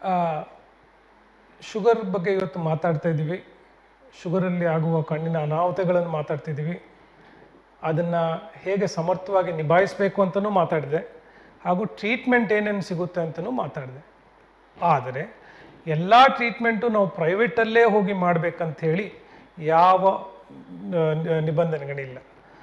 ಆ, ಶುಗರ್ ಬಗ್ಗೆ ಇವತ್ತು ಮಾತಾಡ್ತಾ ಇದ್ದೀವಿ ಶುಗರಲ್ಲಿ ಆಗುವ ಕಣ್ಣಿನ ಅನಾಹುತಗಳನ್ನು ಮಾತಾಡ್ತಿದ್ದೀವಿ ಅದನ್ನು ಹೇಗೆ ಸಮರ್ಥವಾಗಿ ನಿಭಾಯಿಸಬೇಕು ಅಂತಲೂ ಮಾತಾಡಿದೆ ಹಾಗೂ ಟ್ರೀಟ್ಮೆಂಟ್ ಏನೇನು ಸಿಗುತ್ತೆ ಅಂತಲೂ ಮಾತಾಡಿದೆ ಆದರೆ ಎಲ್ಲ ಟ್ರೀಟ್ಮೆಂಟು ನಾವು ಪ್ರೈವೇಟಲ್ಲೇ ಹೋಗಿ ಮಾಡಬೇಕಂಥೇಳಿ ಯಾವ ನ- ನ- ನಿಬಂಧನೆಗಳಿಲ್ಲ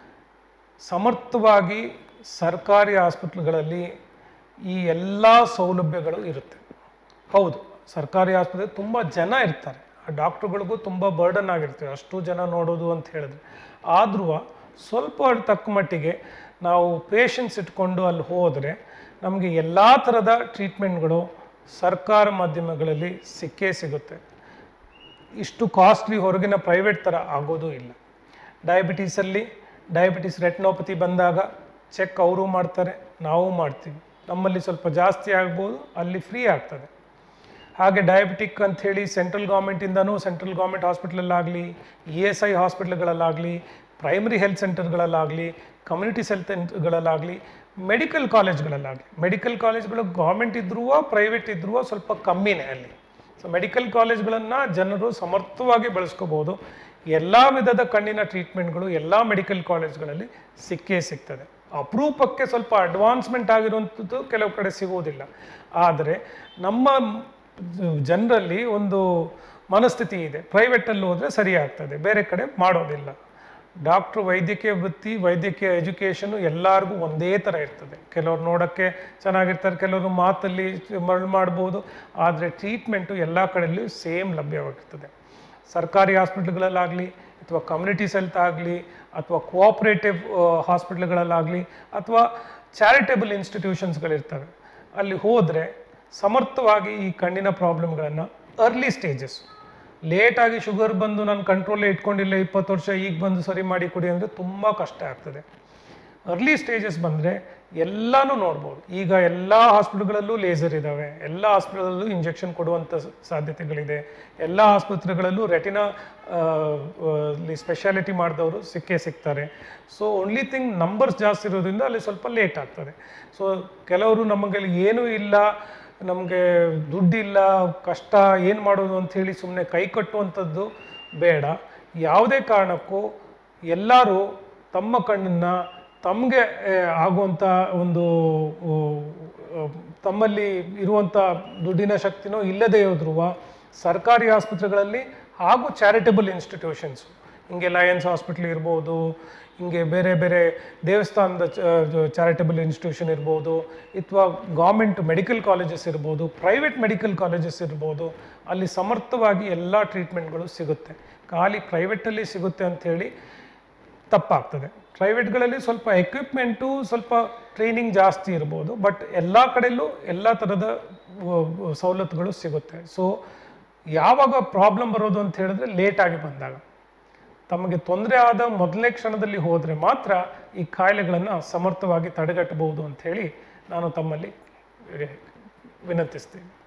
ಸಮರ್ಥವಾಗಿ ಸರ್ಕಾರಿ ಆಸ್ಪತ್ರೆಗಳಲ್ಲಿ ಈ ಎಲ್ಲ ಸೌಲಭ್ಯಗಳು ಇರುತ್ತೆ ಹೌದು ಸರ್ಕಾರಿ ಆಸ್ಪತ್ರೆ ತುಂಬ ಜನ ಇರ್ತಾರೆ ಆ ಡಾಕ್ಟ್ರುಗಳಿಗೂ ತುಂಬ ಬರ್ಡನ್ ಆಗಿರ್ತದೆ ಅಷ್ಟು ಜನ ನೋಡೋದು ಅಂತ ಹೇಳಿದ್ರೆ ಆದ್ರೂ ಸ್ವಲ್ಪ ತಕ್ಕ ಮಟ್ಟಿಗೆ ನಾವು ಪೇಷನ್ಸ್ ಇಟ್ಕೊಂಡು ಅಲ್ಲಿ ಹೋದರೆ ನಮಗೆ ಎಲ್ಲ ಥರದ ಟ್ರೀಟ್ಮೆಂಟ್ಗಳು ಸರ್ಕಾರ ಮಾಧ್ಯಮಗಳಲ್ಲಿ ಸಿಕ್ಕೇ ಸಿಗುತ್ತೆ ಇಷ್ಟು ಕಾಸ್ಟ್ಲಿ ಹೊರಗಿನ ಪ್ರೈವೇಟ್ ಥರ ಆಗೋದು ಇಲ್ಲ ಡಯಾಬಿಟೀಸಲ್ಲಿ ಡಯಾಬಿಟಿಸ್ ರೆಟ್ನೋಪತಿ ಬಂದಾಗ ಚೆಕ್ ಅವರು ಮಾಡ್ತಾರೆ ನಾವು ಮಾಡ್ತೀವಿ ನಮ್ಮಲ್ಲಿ ಸ್ವಲ್ಪ ಜಾಸ್ತಿ ಆಗ್ಬೋದು ಅಲ್ಲಿ ಫ್ರೀ ಆಗ್ತದೆ ಹಾಗೆ ಡಯಾಬಿಟಿಕ್ ಅಂತ ಹೇಳಿ ಸೆಂಟ್ರಲ್ ಗೌರ್ಮೆಂಟಿಂದನೂ ಸೆಂಟ್ರಲ್ ಗೌರ್ಮೆಂಟ್ ಹಾಸ್ಪಿಟ್ಲಲ್ಲಾಗಲಿ ಇ ಎಸ್ ಐ ಹಾಸ್ಪಿಟ್ಲ್ಗಳಲ್ಲಾಗಲಿ ಪ್ರೈಮರಿ ಹೆಲ್ತ್ ಸೆಂಟರ್ಗಳಲ್ಲಾಗಲಿ ಕಮ್ಯುನಿಟಿ ಹೆಲ್ತ್ ಸೆಂಟರ್ಗಳಲ್ಲಾಗಲಿ ಮೆಡಿಕಲ್ ಕಾಲೇಜ್ಗಳಲ್ಲಾಗಲಿ ಮೆಡಿಕಲ್ ಕಾಲೇಜ್ಗಳು ಗೌರ್ಮೆಂಟ್ ಇದ್ರೂ ಪ್ರೈವೇಟ್ ಇದ್ರೂ ಸ್ವಲ್ಪ ಕಮ್ಮಿನೇ ಅಲ್ಲಿ ಸೊ ಮೆಡಿಕಲ್ ಕಾಲೇಜ್ಗಳನ್ನು ಜನರು ಸಮರ್ಥವಾಗಿ ಬಳಸ್ಕೋಬೋದು ಎಲ್ಲ ವಿಧದ ಕಣ್ಣಿನ ಟ್ರೀಟ್ಮೆಂಟ್ಗಳು ಎಲ್ಲ ಮೆಡಿಕಲ್ ಕಾಲೇಜ್ಗಳಲ್ಲಿ ಸಿಕ್ಕೇ ಸಿಗ್ತದೆ ಅಪರೂಪಕ್ಕೆ ಸ್ವಲ್ಪ ಅಡ್ವಾನ್ಸ್ಮೆಂಟ್ ಆಗಿರುವಂಥದ್ದು ಕೆಲವು ಕಡೆ ಸಿಗುವುದಿಲ್ಲ ಆದರೆ ನಮ್ಮ ಜನರಲ್ಲಿ ಒಂದು ಮನಸ್ಥಿತಿ ಇದೆ ಪ್ರೈವೇಟಲ್ಲಿ ಹೋದರೆ ಸರಿ ಆಗ್ತದೆ ಬೇರೆ ಕಡೆ ಮಾಡೋದಿಲ್ಲ ಡಾಕ್ಟ್ರು ವೈದ್ಯಕೀಯ ವೃತ್ತಿ ವೈದ್ಯಕೀಯ ಎಜುಕೇಷನು ಎಲ್ಲರಿಗೂ ಒಂದೇ ಥರ ಇರ್ತದೆ ಕೆಲವ್ರು ನೋಡೋಕ್ಕೆ ಚೆನ್ನಾಗಿರ್ತಾರೆ ಕೆಲವರು ಮಾತಲ್ಲಿ ಮರಳು ಮಾಡ್ಬೋದು ಆದರೆ ಟ್ರೀಟ್ಮೆಂಟು ಎಲ್ಲ ಕಡೆಯಲ್ಲೂ ಸೇಮ್ ಲಭ್ಯವಾಗಿರ್ತದೆ ಸರ್ಕಾರಿ ಹಾಸ್ಪಿಟ್ಲ್ಗಳಲ್ಲಾಗಲಿ ಅಥವಾ ಕಮ್ಯುನಿಟೀಸ್ ಹೆಲ್ತ್ ಆಗಲಿ ಅಥವಾ ಕೋಆಪ್ರೇಟಿವ್ ಹಾಸ್ಪಿಟ್ಲ್ಗಳಲ್ಲಾಗಲಿ ಅಥವಾ ಚಾರಿಟೇಬಲ್ ಇನ್ಸ್ಟಿಟ್ಯೂಷನ್ಸ್ಗಳಿರ್ತವೆ ಅಲ್ಲಿ ಹೋದರೆ ಸಮರ್ಥವಾಗಿ ಈ ಕಣ್ಣಿನ ಪ್ರಾಬ್ಲಮ್ಗಳನ್ನು ಅರ್ಲಿ ಸ್ಟೇಜಸ್ ಲೇಟಾಗಿ ಶುಗರ್ ಬಂದು ನಾನು ಕಂಟ್ರೋಲೇ ಇಟ್ಕೊಂಡಿಲ್ಲ ಇಪ್ಪತ್ತು ವರ್ಷ ಈಗ ಬಂದು ಸರಿ ಮಾಡಿ ಕೊಡಿ ಅಂದರೆ ತುಂಬ ಕಷ್ಟ ಆಗ್ತದೆ ಅರ್ಲಿ ಸ್ಟೇಜಸ್ ಬಂದರೆ ಎಲ್ಲನೂ ನೋಡ್ಬೋದು ಈಗ ಎಲ್ಲ ಹಾಸ್ಪಿಟ್ಲ್ಗಳಲ್ಲೂ ಲೇಸರ್ ಇದ್ದಾವೆ ಎಲ್ಲ ಹಾಸ್ಪಿಟಲಲ್ಲೂ ಇಂಜೆಕ್ಷನ್ ಕೊಡುವಂಥ ಸ- ಸಾಧ್ಯತೆಗಳಿದೆ ಎಲ್ಲ ಆಸ್ಪತ್ರೆಗಳಲ್ಲೂ ರೆಟಿನ ಸ್ಪೆಷಾಲಿಟಿ ಮಾಡಿದವರು ಸಿಕ್ಕೇ ಸಿಗ್ತಾರೆ ಸೊ ಓನ್ಲಿ ಥಿಂಗ್ ನಂಬರ್ಸ್ ಜಾಸ್ತಿ ಇರೋದ್ರಿಂದ ಅಲ್ಲಿ ಸ್ವಲ್ಪ ಲೇಟ್ ಆಗ್ತದೆ ಸೊ ಕೆಲವರು ನಮಗೆ ಏನೂ ಇಲ್ಲ ನಮಗೆ ದುಡ್ಡಿಲ್ಲ ಕಷ್ಟ ಏನು ಮಾಡೋದು ಅಂಥೇಳಿ ಸುಮ್ಮನೆ ಕೈ ಕಟ್ಟುವಂಥದ್ದು ಬೇಡ ಯಾವುದೇ ಕಾರಣಕ್ಕೂ ಎಲ್ಲರೂ ತಮ್ಮ ಕಣ್ಣನ್ನು ತಮಗೆ ಆಗುವಂಥ ಒಂದು ಆ, ಆ, ತಮ್ಮಲ್ಲಿ ಇರುವಂಥ ದುಡ್ಡಿನ ಶಕ್ತಿನೋ ಇಲ್ಲದೇ ಹೋದ್ರೂ ಸರ್ಕಾರಿ ಆಸ್ಪತ್ರೆಗಳಲ್ಲಿ ಹಾಗೂ ಚಾರಿಟಬಲ್ ಇನ್ಸ್ಟಿಟ್ಯೂಷನ್ಸ್ ಹಿಂಗೆ ಲಯನ್ಸ್ ಹಾಸ್ಪಿಟ್ಲ್ ಇರ್ಬೋದು ಹಿಂಗೆ ಬೇರೆ ಬೇರೆ ದೇವಸ್ಥಾನದ ಚಾರಿಟಬಲ್ ಇನ್ಸ್ಟಿಟ್ಯೂಷನ್ ಇರ್ಬೋದು ಅಥವಾ ಗೌರ್ಮೆಂಟ್ ಮೆಡಿಕಲ್ ಕಾಲೇಜಸ್ ಇರ್ಬೋದು ಪ್ರೈವೇಟ್ ಮೆಡಿಕಲ್ ಕಾಲೇಜಸ್ ಇರ್ಬೋದು ಅಲ್ಲಿ ಸಮರ್ಥವಾಗಿ ಎಲ್ಲ ಟ್ರೀಟ್ಮೆಂಟ್ಗಳು ಸಿಗುತ್ತೆ ಖಾಲಿ ಪ್ರೈವೇಟಲ್ಲಿ ಸಿಗುತ್ತೆ ಅಂಥೇಳಿ ತಪ್ಪಾಗ್ತದೆ ಪ್ರೈವೇಟ್ಗಳಲ್ಲಿ ಸ್ವಲ್ಪ ಎಕ್ವಿಪ್ಮೆಂಟು ಸ್ವಲ್ಪ ಟ್ರೈನಿಂಗ್ ಜಾಸ್ತಿ ಇರ್ಬೋದು ಬಟ್ ಎಲ್ಲ ಕಡೆಯಲ್ಲೂ ಎಲ್ಲ ಥರದ ವ- ವ- ಸವಲತ್ತುಗಳು ಸಿಗುತ್ತೆ ಸೊ ಯಾವಾಗ ಪ್ರಾಬ್ಲಮ್ ಬರೋದು ಅಂತ ಹೇಳಿದ್ರೆ ಲೇಟಾಗಿ ಬಂದಾಗ ತಮಗೆ ತೊಂದರೆ ಆದ ಮೊದಲನೇ ಕ್ಷಣದಲ್ಲಿ ಹೋದರೆ ಮಾತ್ರ ಈ ಕಾಯಿಲೆಗಳನ್ನು ಸಮರ್ಥವಾಗಿ ತಡೆಗಟ್ಟಬಹುದು ಅಂತ ಹೇಳಿ ನಾನು ತಮ್ಮಲ್ಲಿ ವಿನಂತಿಸ್ತೀನಿ